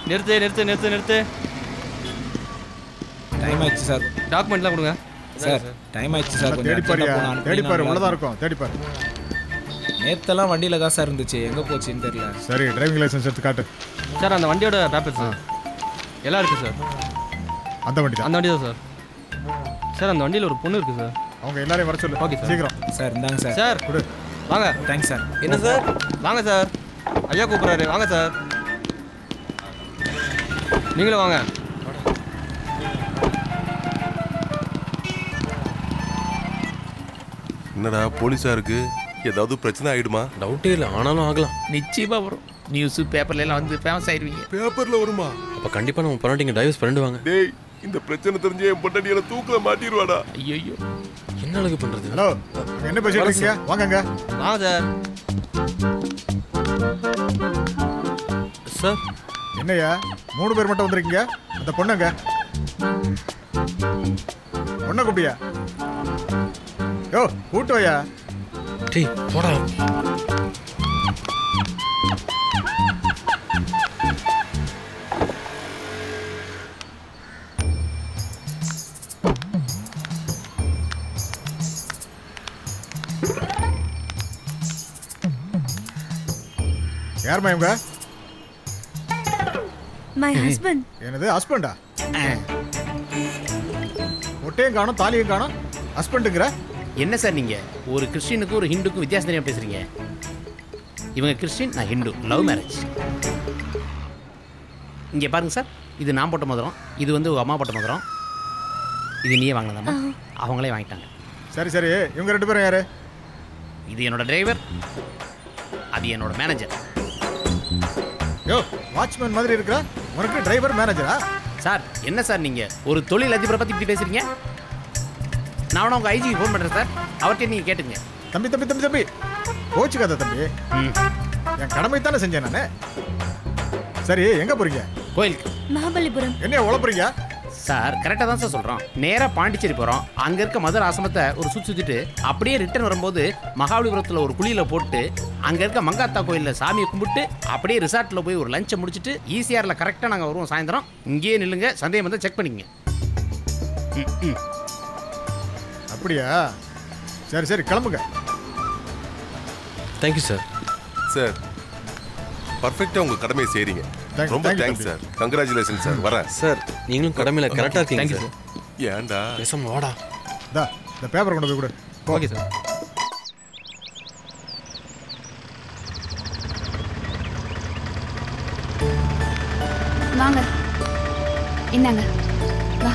நிறுத்து நிறுத்து நிறுத்து நிறுத்து டைம் ஆயிடுச்சு சார் டாக்குமெண்ட்லாம் கொடுங்க சார் டைம் ஆயிடுச்சு சார் கொஞ்சம் தேடி பாரியா urgent ஆ போகணும். தேடி பாரு அனுப்பினா உள்ளதான் இருக்கும் தேடி பாரு நேத்தெல்லாம் வண்டியில தான் சார் இருந்துச்சு எங்க போச்சுன்னு தெரியல சரி டிரைவிங் லைசென்ஸ் எடுத்து காட்டு சார் அந்த வண்டியோட பேப்பர் சார் எல்லாம் இருக்கு சார் அந்த வண்டி தான் அந்த வண்டி தான் சார் சார் அந்த வண்டியில் ஒரு பொண்ணு இருக்கு சார் அவங்க எல்லாரையும் வர சொல்லு Okay, sir. சீக்கிரம் சார் இந்தாங்க சார் சார் கொடு வாங்க தேங்க்ஸ் சார் என்ன சார் வாங்க சார் ஐயா கூப்பிட்றாரு வாங்க சார் நீங்களும் வாங்க என்னடா போலீஸா இருக்கு ஏதாவது பிரச்சனை ஆயிடுமா டவுட்டே இல்லை ஆனாலும் ஆகலாம் நிச்சயமா வரும் நியூஸ் பேப்பர்ல எல்லாம் வந்து ஃபேமஸ் ஆயிருவீங்க பேப்பர்ல வருமா அப்போ கண்டிப்பாக நம்ம பொண்டாட்டிங்க டைவர்ஸ் பண்ணிடுவாங்க டேய் இந்த பிரச்சனை தெரிஞ்சு என் பொண்டாட்டி என்ன தூக்கல மாட்டிடுவாடா ஐயோ என்ன அழகு பண்ணுறது ஹலோ என்ன பேசிட்டு இருக்கீங்க வாங்கங்க வாங்க சார் சார் என்னய்யா மூணு பேர் மட்டும் வந்திருக்கீங்க அந்த பொண்ணுங்க பொண்ணை கூப்பிடியா யோ கூட்டு வையா டேய் போடா யாரும்மா இவங்க மை ஹஸ்பண்ட் என்னது ஹஸ்பண்டா ஒட்டையும் காணும் தாலியும் காணும் ஹஸ்பண்டுங்கிற என்ன சார் நீங்க ஒரு கிறிஸ்டினுக்கும் ஒரு ஹிந்துக்கும் வித்தியாசம் தெரியாம பேசுறீங்க இவங்க கிறிஸ்டின் நான் ஹிந்து லவ் மேரேஜ் இங்க பாருங்க சார் இது நான் போட்ட மோதிரம் இது வந்து உங்க அம்மா போட்ட மோதிரம் இது நீயே வாங்கினதாம்மா அவங்களே வாங்கிட்டாங்க சரி சரி இவங்க ரெண்டு பேரும் யாரு இது என்னோட டிரைவர் அது என்னோட மேனேஜர் யோ வாட்ச்மேன் மாதிரி இருக்கிற உனக்கு டிரைவர் மேனேஜரா சார் என்ன சார் நீங்க ஒரு தொழில் அதிபரை பத்தி இப்படி பேசுறீங்க நான் வேணா உங்க ஐஜிக்கு ஃபோன் பண்றேன் சார் அவர்கிட்ட நீங்க கேட்டுங்க தம்பி தம்பி தம்பி தம்பி கோச்சுக்காத தம்பி ம் என் கடமை தானே செஞ்சேன் நானு சரி எங்க போறீங்க கோயிலுக்கு மகாபலிபுரம் என்ன உழப்புறீங்க சார் கரெக்டாக தான் சார் சொல்கிறோம் நேராக பாண்டிச்சேரி போகிறோம் அங்கே இருக்க மதுரை ஆசிரமத்தை ஒரு சுற்றி சுற்றிட்டு அப்படியே ரிட்டர்ன் வரும்போது மகாபலிபுரத்தில் ஒரு குழியில் போட்டு அங்கே இருக்க மங்காத்தா கோயிலில் சாமியை கும்பிட்டு அப்படியே ரிசார்ட்டில் போய் ஒரு லஞ்சை முடிச்சுட்டு ஈசிஆரில் கரெக்டாக நாங்கள் வருவோம் சாயந்தரம் இங்கேயே நில்லுங்க சந்தேகம் வந்து செக் பண்ணிக்கங்க ம், ம். அப்படியா சரி சரி கிளம்புங்க தேங்க்யூ சார் சார் பர்ஃபெக்டா உங்க கடமையை செய்றீங்க Thank- ரொம்ப thank you, thanks sir congratulation sir வரேன் சார் நீங்களும் கடமையில் கரெக்டாக இருக்கீங்க தேங்க்யூ சார் சார் ஏன்டா பேசாம வாடா தா இந்த பேப்பர் கொண்டு போய் கொடு போ. ஓகே சார் வாங்க இந்தாங்க வா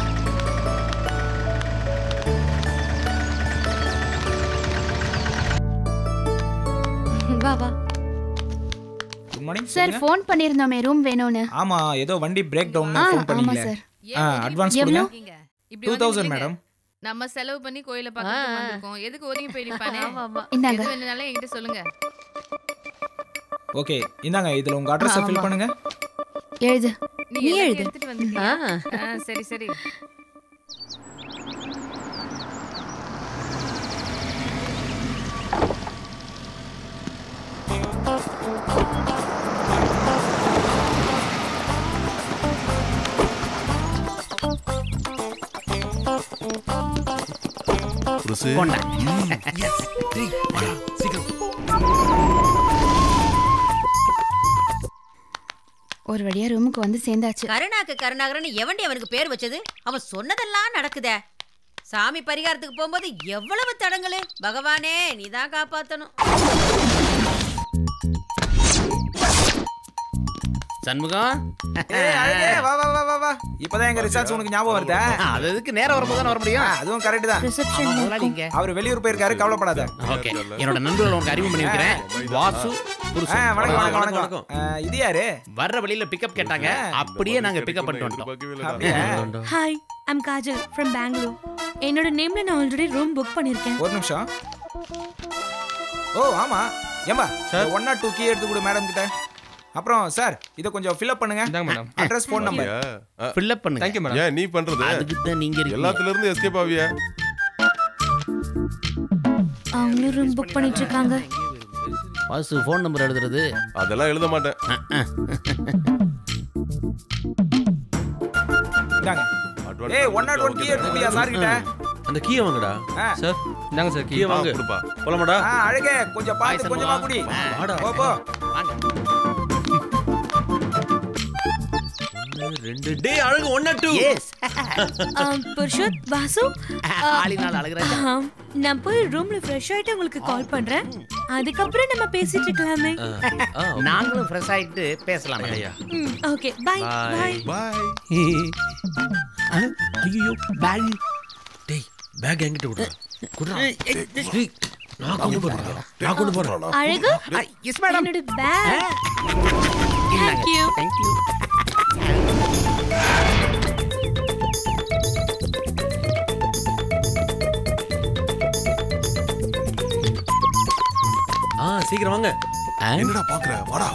வா வா குட் மார்னிங் சார் ஃபோன் பண்ணியிருந்தோமே ரூம் வேணும்னு ஆமா ஏதோ வண்டி பிரேக் டவுன் ஆ ஃபோன் ஆமா பண்ணீங்களே சார் ஆ அட்வான்ஸ் எவ்வளோ? கொடுங்க டூ தௌசண்ட் மேடம் நம்ம செலவு பண்ணி கோயில பார்க்க வந்திருக்கோம் எதுக்கு ஒதுங்கி போய் நிப்பானே இந்தாங்க எது வேணும்னாலும் என்கிட்ட சொல்லுங்க ஓகே இந்தாங்க இதுல உங்க அட்ரஸ் ஃபில் பண்ணுங்க எழுது நீ நீ எல்லாத்தையும் எழுது எடுத்துட்டு வந்திருக்கியா? ஆ, சரி சரி புருசு போண்டா ஒரு வழியா ரூமுக்கு வந்து சேர்ந்தாச்சு கருணாக்கு கருணாகரன் எவண்டி அவனுக்கு பேர் வச்சது அவன் சொன்னதெல்லாம் நடக்குதே சாமி பரிகாரத்துக்கு போகும்போது எவ்வளவு தடங்களு பகவானே நீதான் காப்பாத்தணும் சண்முகம் ஏய், அழகே, வா வா வா வா வா இப்பதான் எங்க ரிசார்ட்ஸ் உனக்கு ஞாபகம் வருதா அது எதுக்கு நேரம் வரும்போது தானே வர ஆ, முடியும் அதுவும் கரெக்ட் தான் ரிசப்ஷன் ஆமா, முதலாளி இங்க. அவர் வெளியூர் போயிருக்காரு கவலைப்படாத ஓகே என்னோட நண்பர்கள் உனக்கு அறிமுகம் பண்ணி வைக்கிறேன் வாசு ஆ, புருஷன் வணக்கம் வணக்கம் வணக்கம், வணக்கம் ஆ, இது யாரு வர்ற வழியில பிக்கப் கேட்டாங்க அப்படியே நாங்க பிக்கப் பண்ணிட்டு வந்துட்டோம் அப்படியா? Hi I'm Kajal from Bangalore என்னோட நேம்ல நான் ஆல்ரெடி ரூம் புக் பண்ணியிருக்கேன் ஒரு நிமிஷம் ஓ ஆமா ஏம்பா sir one naught two key எடுத்து கொடு மேடம் கிட்ட அப்புறம் சார் இதை கொஞ்சம் ஃபில்அப் பண்ணுங்க இந்தாங்க madam address phone number fill up பண்ணுங்க தேங்க்யூ மேடம் ஏன் நீ பண்றது அதுக்கு தான் நீங்க இருக்கீங்க எல்லாத்துல இருந்து எஸ்கேப் ஆவியா அவங்களும் ரூம் புக் பண்ணிட்டு இருக்காங்க வாசு ஃபோன் நம்பர் எழுதுறது அதெல்லாம் எழுத மாட்டேன் இந்தாங்க Advance ஏய் one naught one okay key தான். எடுத்து குடியா சார் கிட்ட அந்த கீயை வாங்கடா ஆ. சார் இந்தாங்க சார் கீ கீயை வாங்க கொடுப்பா. போலாமாடா ஆ அழகே கொஞ்சம் பார்த்து பாய் கொஞ்சமா சண்முகம். குடி வாடா. போ போ ஒண்ணு, ரெண்டு டேய் அழகு one two yes Purushoth Vasu ஆளினால் அழகுறாங்க ஆம், நான் போய் ரூம்ல ஃப்ரெஷ் ஆயிட்டு உங்களுக்கு கால் பண்றேன் அதுக்கப்புறம் நம்ம பேசிட்டு இருக்கலாமே நாங்களும் ஃப்ரெஷ் ஆயிட்டு பேசலாம் ஐயா ஓகே பை பை பாய் ஐயோ பேக் டேய் பேக் என்கிட்ட விடுறா குடுறா டேய் நான் கொண்டு போறேன் நான் கொண்டு போறேன் அழகு எஸ் மேடம் என்னோட bag Thank you. Thank you ஆ சீக்கிரம் வாங்க என்னடா பாக்குற வாடா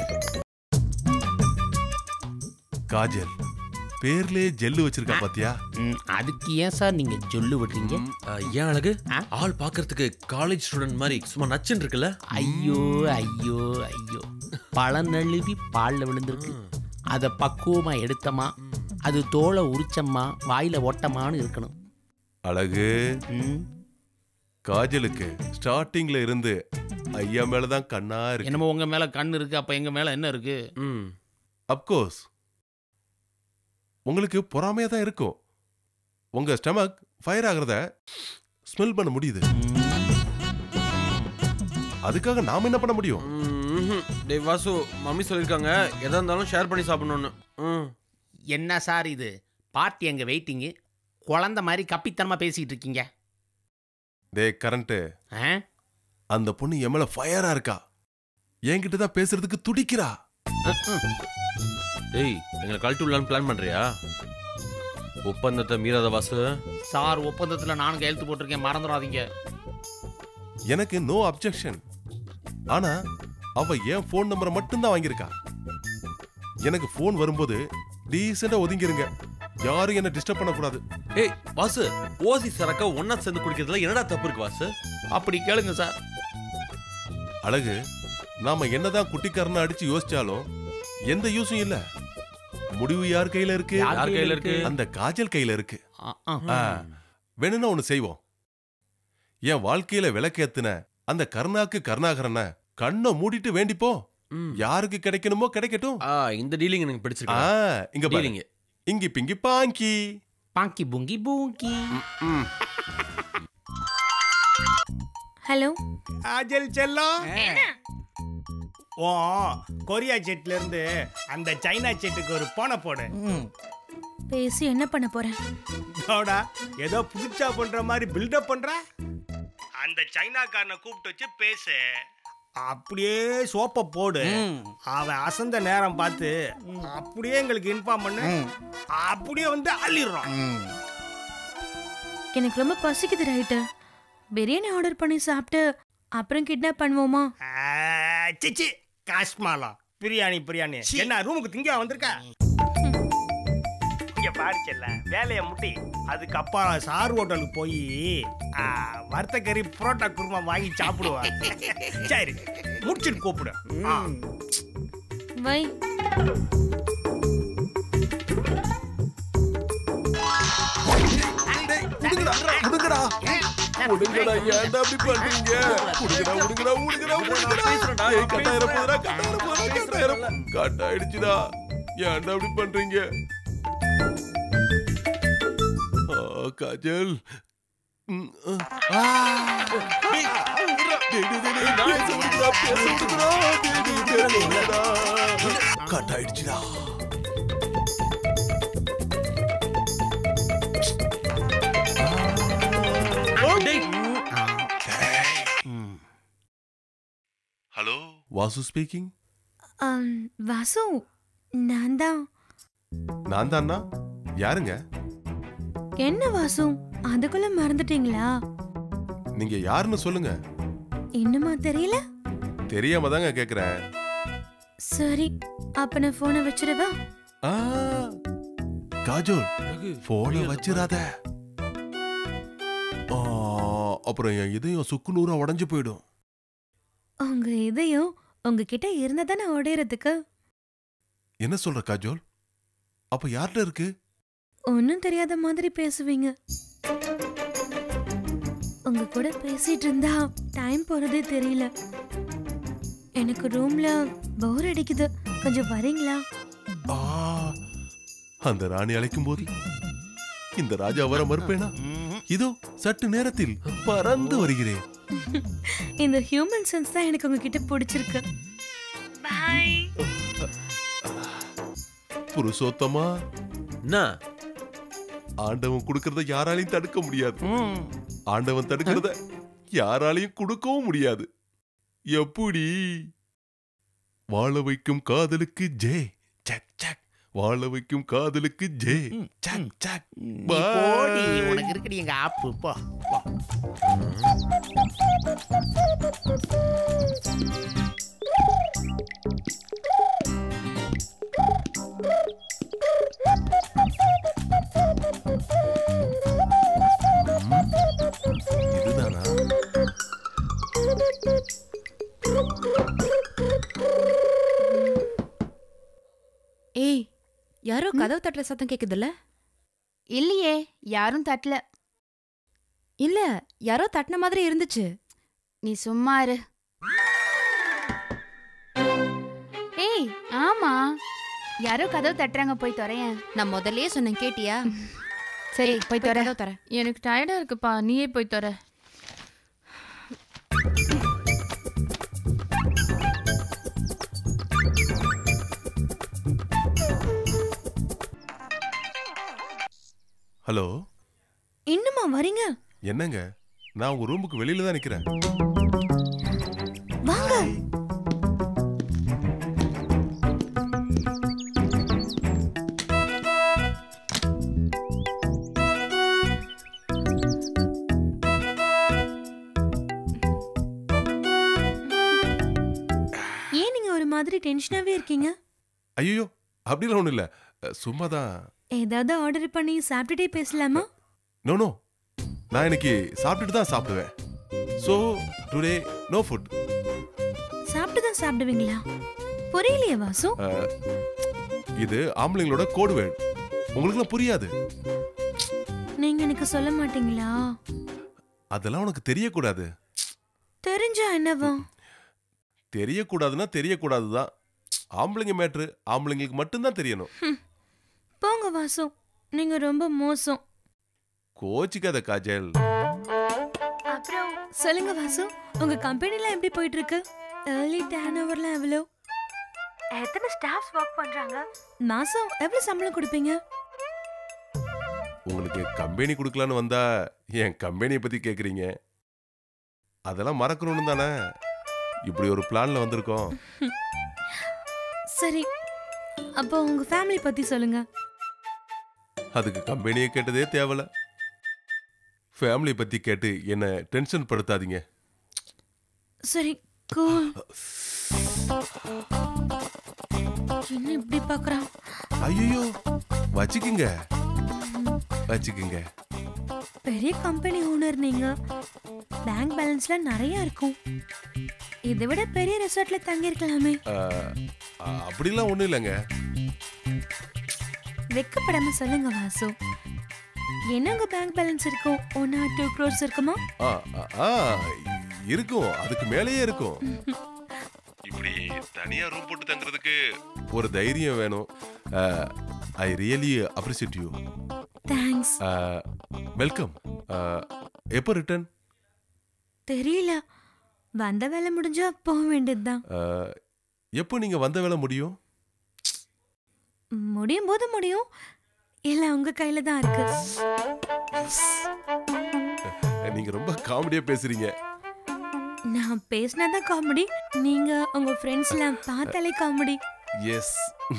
காஜல் பேர்லயே ஜெல்லு வச்சிருக்கா பாத்தியா அதுக்கு ஏன் சார் நீங்க சொல்லு விடுறீங்க ஆ, ஏன் அழகு ஆ? ஆள் பாக்குறதுக்கு காலேஜ் ஸ்டூடெண்ட் மாதிரி சும்மா நச்சுன்னு இருக்குல்ல ஐயோ ஐயோ ஐயோ பழம் நழுவி பால்ல விழுந்திருக்கு அதை பக்குவமா எடுத்தமா அது தோலை உரிச்சம்மா வாயில ஓட்டமான்னு இருக்கணும் அழகு ம், காஜலுக்கு ஸ்டார்டிங்ல இருந்து ஐயா மேலதான் கண்ணா இருக்கு என்னமோ உங்க மேல கண் இருக்கு அப்ப எங்க மேல என்ன இருக்கு ம் அப்கோர்ஸ் உங்களுக்கு பொறாமையா தான் இருக்கும் உங்க ஸ்டமக் ஃபயர் ஆகுறத ஸ்மெல் பண்ண முடியுது அதுக்காக நாம என்ன பண்ண முடியும் ம்ஹும். டேய் வாசு மம்மி சொல்லிருக்காங்க எதா இருந்தாலும் ஷேர் பண்ணி சாப்பிடணும்னு ம் என்ன சார் இது பார்ட்டி எங்க வெயிட்டிங்கு குழந்தை மாதிரி கப்பித்தனமா பேசிட்டு இருக்கீங்க டே கரண்ட் ஆ? அந்த பொண்ணு என் மேல ஃபயரா இருக்கா என்கிட்ட தான் பேசுறதுக்கு துடிக்கிறா டேய் எங்களை கழட்டி விடலான்னு பிளான் பண்றியா ஒப்பந்தத்தை மீறாத வாசு சார் ஒப்பந்தத்துல நானும் கையெழுத்து போட்டிருக்கேன் மறந்துடாதீங்க எனக்கு நோ அப்ஜெக்ஷன் ஆனா அவ என் ஃபோன் நம்பரை மட்டும்தான் வாங்கியிருக்கா எனக்கு ஃபோன் வரும்போது டீசெண்டா ஒதுங்கிருங்க யாரும் என்ன டிஸ்டர்ப் பண்ணக்கூடாது ஏய் வாசு ஓசி சரக்கா ஒண்ணா சேர்ந்து குடிக்கிறதுல என்னடா தப்பு இருக்கு வாசு அப்படி கேளுங்க சார் அழகு நாம என்னதான் குட்டிக்காரனை அடிச்சு யோசிச்சாலும் எந்த யூஸும் இல்ல முடிவு யார் கையில இருக்கு யார் யார் கையில இருக்கு அந்த காஜல் கையில இருக்கு ஆ, ஆ. ஆ, வேணும்னா ஒண்ணு செய்வோம் என் வாழ்க்கையில விளக்கேத்துன அந்த கருணாக்கு கருணாகரனை கண்ணை மூடிட்டு வேண்டிப்போ ம். யாருக்கு கிடைக்கணுமோ கிடைக்கட்டும் ஆ இந்த டீலிங் எனக்கு ஆ, பிடிச்சிருக்கு இங்க பாரு டீலிங் இங்கி பிங்கி பாங்கி பாங்கி புங்கி பூங்கி ம். ஹலோ ஆஜல் செல்லம் ஓ கொரியா செட்ல இருந்து அந்த சைனா செட்டுக்கு ஒரு போனை போடு பேசி என்ன பண்ண போறேன் போடா ஏதோ புதுச்சா பண்ற மாதிரி பில்டப் பண்ற அந்த சைனாக்காரனை கூப்பிட்டு வச்சு பேசு அப்படியே சோப்பை போடு அவன் அசந்த நேரம் பார்த்து அப்படியே எங்களுக்கு இன்ஃபார்ம் பண்ணு அப்படியே வந்து அள்ளிடுறான் எனக்கு ரொம்ப பசிக்குது ரைட்டு பிரியாணி ஆர்டர் பண்ணி சாப்பிட்டு அப்புறம் கிட்னாப் பண்ணுவோமா சிச்சி காஷ்மாலா பிரியாணி பிரியாணி என்ன ரூமுக்கு திங்க வந்திருக்க இங்க பாரு செல்ல வேலையை முட்டி அதுக்கப்புறம் சார் ஹோட்டலுக்கு போய் வறுத்த கறி புரோட்டா குருமா வாங்கி சாப்பிடுவா சரி முடிச்சிட்டு கூப்பிடு ஆ. வை உடுங்கடா உடுங்கடா ஏன்டா அப்படி பண்றீங்க உடுங்கடா உடுங்கடா உடுங்கடா உடுங்கடா ஏய் கட்டாயிர போதுடா கட்டாயிர போதுடா கட்டாயிர கட்டாயிடுச்சுடா ஏன்டா அப்படி பண்றீங்க ஆ, காஜல் ம், ஆ. டேய், டேய், டேய், டேய், பேச விடுங்கடா, பேச விடுங்கடா, டேய், டேய், பேச விடுங்கடா. கட்டாயிடுச்சுடா ஹலோ வாசு ஸ்பீக்கிங் ஆம், வாசு நான் தான் நான் தான்னா யாருங்க என்ன வாசு அதுக்குள்ள மறந்துட்டீங்களா நீங்க யாருன்னு சொல்லுங்க இன்னுமா தெரியல தெரியாம தாங்க கேக்குறேன் சரி அப்ப நான் போனை வச்சிடவா ஆ, காஜோல் போன வச்சிராத ஆ, அப்புறம் என் இதயம் சுக்கு நூறா உடஞ்சு போயிடும் உங்க இதயம் உங்ககிட்ட இருந்தா தானே உடையறதுக்கு என்ன சொல்ற காஜோல் அப்ப யார்கிட்ட இருக்கு ஒன்றும் தெரியாத மாதிரி பேசுவீங்க உங்க கூட பேசிட்டு இருந்தா டைம் போறதே தெரியல எனக்கு ரூம்ல போர் அடிக்குது கொஞ்சம் வரீங்களா ஆ, அந்த ராணி அழைக்கும் போது இந்த ராஜா வர மறுப்பேனா இதோ சற்று நேரத்தில் பறந்து வருகிறேன் இந்த ஹியூமன் சென்ஸ் தான் எனக்கு உங்ககிட்ட பிடிச்சிருக்கு பாய் புருஷோத்தமா என்ன ஆண்டவன் கொடுக்கறத யாராலையும் தடுக்க முடியாது ஆண்டவன் தடுக்கிறத யாராலையும் கொடுக்கவும் முடியாது எப்படி வாழ வைக்கும் காதலுக்கு ஜே சக் சக் வாழ வைக்கும் காதலுக்கு ஜே சக் சக் நீ போடி Bye. உனக்கு இருக்குடி எங்க ஆப்பு போ போ. இதுதானா ஏய் யாரோ கதவு தட்டுற சத்தம் கேக்குதுல்ல இல்லையே யாரும் தட்டல இல்ல யாரோ தட்டின மாதிரி இருந்துச்சு நீ சும்மா இரு ஏய் ஆமா யாரோ கதவு தட்டுறாங்க போய் தொறையேன் நான் முதல்லயே சொன்னேன் கேட்டியா சரி போய் தொற கதவு தர எனக்கு டயர்டா இருக்குப்பா நீயே போய் தர ஹலோ இன்னுமா வரீங்க என்னங்க நான் உங்க ரூமுக்கு வெளியில தான் நிக்கிறேன் வாங்க ஏன் நீங்க ஒரு மாதிரி டென்ஷனாவே இருக்கீங்க ஐயோ அப்படிலாம் ஒண்ணும் இல்ல சும்மா தான் ஏதாவது ஆர்டர் பண்ணி சாப்பிட்டுட்டே பேசலாமா நோ நோ நான் இன்னைக்கு சாப்பிட்டுட்டு தான் சாப்பிடுவேன் ஸோ டுடே நோ ஃபுட் சாப்பிட்டு தான் சாப்பிடுவீங்களா புரியலையே வாசு இது ஆம்பளைங்களோட கோடு வேர்டு உங்களுக்குலாம் புரியாது நீங்க எனக்கு சொல்ல மாட்டீங்களா அதெல்லாம் உனக்கு தெரியக்கூடாது தெரிஞ்சா என்னவா தெரியக்கூடாதுன்னா தெரியக்கூடாது தான் ஆம்பளைங்க மேட்ரு ஆம்பளைங்களுக்கு மட்டும்தான் தெரியணும் போங்க வாசு நீங்க ரொம்ப மோசம் கோச்சிக்காத காஜல் அப்புறம் சொல்லுங்க வாசு உங்க கம்பெனில எப்படி போயிட்டு இருக்கு ஏர்லி டேர்ன் ஓவர்லாம் எவ்வளோ எத்தனை ஸ்டாஃப்ஸ் ஒர்க் பண்றாங்க மாசம் எவ்வளவு சம்பளம் கொடுப்பீங்க உங்களுக்கு கம்பெனி கொடுக்கலான்னு வந்தா என் கம்பெனியை பத்தி கேக்குறீங்க அதெல்லாம் மறக்கணும்னு தானே இப்படி ஒரு பிளான்ல வந்திருக்கோம் சரி அப்போ உங்க ஃபேமிலி பத்தி சொல்லுங்க அதுக்கு கம்பெனியை கேட்டதே தேவல ஃபேமிலி பத்தி கேட்டு என்ன டென்ஷன் படுத்தாதீங்க சரி கூல் என்ன இப்படி பார்க்கறான் ஐயோ வச்சுக்குங்க வச்சுக்குங்க பெரிய கம்பெனி ஓனர் நீங்க பேங்க் பேலன்ஸ்ல நிறைய இருக்கும் இதை விட பெரிய ரெசார்ட்ல தங்கி இருக்கலாமே அஹ், அஹ், அப்படிலாம் ஒண்ணும் இல்லைங்க வெக்கப்படாம சொல்லுங்க வாசு என்ன உங்க பேங்க் பேலன்ஸ் இருக்கும் ஒன் ஆர் டூ க்ரோர்ஸ் இருக்குமா ஆ, ஆ, ஆ, இருக்கும் அதுக்கு மேலேயே இருக்கும் இப்படி தனியா ரூம் போட்டு தங்குறதுக்கு ஒரு தைரியம் வேணும் I really appreciate you thanks welcome எப்போ ரிட்டர்ன் தெரியல வந்த வேலை முடிஞ்சா போக வேண்டியதுதான் எப்போ நீங்க வந்த வேலை முடியும் முடியும் போது முடியும் இல்ல உங்க கையில தான் இருக்கு நீங்க ரொம்ப காமெடியா பேசுறீங்க நான் பேசினாதான் காமெடி நீங்க உங்க ஃப்ரெண்ட்ஸ்லாம் பார்த்தாலே காமெடி எஸ்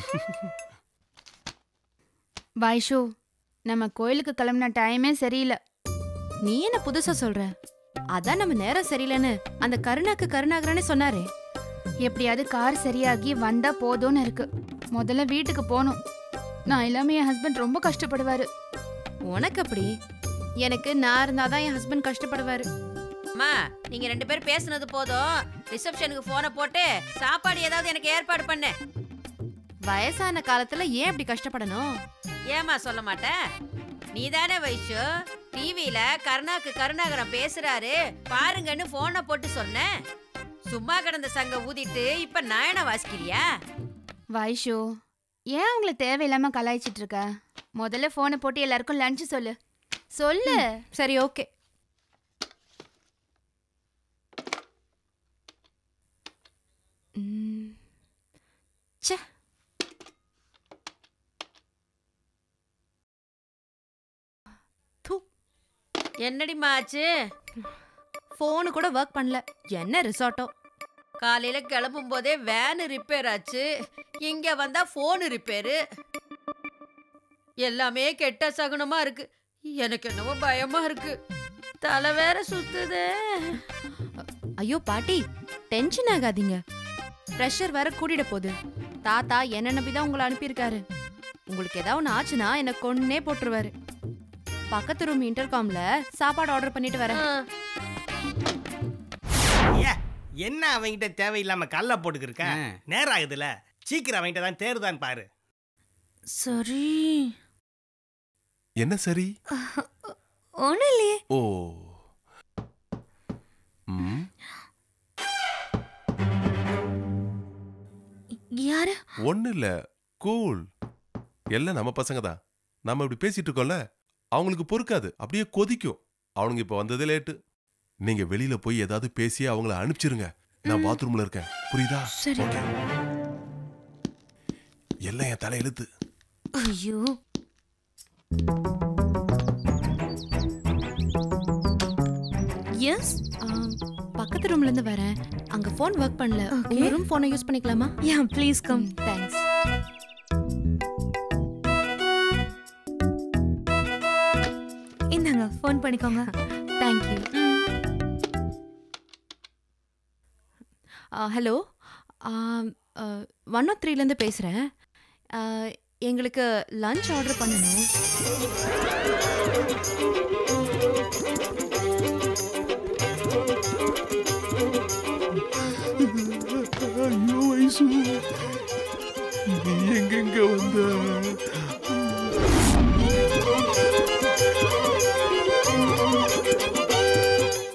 வைஷு நம்ம கோயிலுக்கு கிளம்புன டைமே சரியில்லை நீ என்ன புதுசா சொல்ற அதான் நம்ம நேரம் சரியில்லைன்னு அந்த கருணாக்கு கருணாகரனே சொன்னாரே எப்படியாவது கார் சரியாகி வந்தா போதும்னு இருக்கு முதல்ல வீட்டுக்கு போகணும் நான் இல்லாம என் ஹஸ்பண்ட் ரொம்ப கஷ்டப்படுவாரு உனக்கு அப்படி எனக்கு நான் இருந்தாதான் என் ஹஸ்பண்ட் கஷ்டப்படுவாரு அம்மா நீங்க ரெண்டு பேரும் பேசுனது போதும் ரிசப்ஷனுக்கு போனை போட்டு சாப்பாடு ஏதாவது எனக்கு ஏற்பாடு பண்ணு வயசான காலத்துல ஏன் இப்படி கஷ்டப்படணும் ஏமா சொல்ல மாட்ட நீதானே வைஷு டிவியில கருணாக்கு கருணாகரம் பேசுறாரு பாருங்கன்னு போனை போட்டு சொன்னேன் சும்மா கிடந்த சங்க ஊதிட்டு இப்ப நாயன வாசிக்கிறியா வைஷு ஏன் அவங்கள தேவையில்லாம கலாய்ச்சிட்டு இருக்க முதல்ல போனை போட்டு எல்லாருக்கும் லஞ்ச் சொல்லு சொல்லு சரி ஓகே ச்சே என்னடிமா ஆச்சு ஃபோனு கூட ஒர்க் பண்ணல என்ன ரிசார்ட்டோ காலையில கிளம்பும் போதே வேனு ரிப்பேர் ஆச்சு இங்க வந்தா போனு ரிப்பேரு எல்லாமே கெட்ட சகுனமா இருக்கு எனக்கு என்னவோ பயமா இருக்கு தலை வேற சுத்துதே ஐயோ பாட்டி டென்ஷன் ஆகாதீங்க ப்ரெஷர் வேற கூடிட போகுது தாத்தா என்ன நம்பி தான் உங்களை அனுப்பியிருக்காரு உங்களுக்கு ஏதாவது ஒன்று ஆச்சுன்னா என்னை கொன்னே போட்டுருவாரு பக்கத்து ரூம் இன்டர்காம்ல சாப்பாடு ஆர்டர் பண்ணிட்டு வரேன் ஏ என்ன அவன்கிட்ட தேவையில்லாம கல்ல போட்டுக்கிருக்க நேரம் ஆகுதுல சீக்கிரம் அவன்கிட்ட தான் தேர்தான் பாரு சரி என்ன சரி ஒன்றும் இல்லையே ஓ ம் யாரு ஒன்றும் இல்லை கூல் எல்லாம் நம்ம பசங்க தான் நம்ம இப்படி பேசிட்டு இருக்கோம்ல அவங்களுக்கு பொறுக்காது அப்படியே கொதிக்கும் அவனுங்க இப்போ வந்ததே லேட்டு நீங்க வெளியில போய் ஏதாவது பேசி அவங்கள அனுப்பிச்சிருங்க நான் பாத்ரூம்ல இருக்கேன் புரியுதா சரி. ஓகே எல்லாம் என் தலை எழுத்து ஐயோ எஸ் பக்கத்து ரூம்ல இருந்து வரேன் அங்க ஃபோன் ஒர்க் பண்ணல Okay. உங்க ரூம் ஃபோனை யூஸ் பண்ணிக்கலாமா யா ப்ளீஸ் கம் தேங்க்ஸ் இந்தாங்க ஃபோன் பண்ணிக்கோங்க தேங்க்யூ ஹலோ ஒன் ஆஃப் த்ரீலேருந்து பேசுகிறேன் எங்களுக்கு லஞ்ச் ஆர்டர் பண்ணணும் ஐயோ வயசு நீ எங்கெங்க வந்த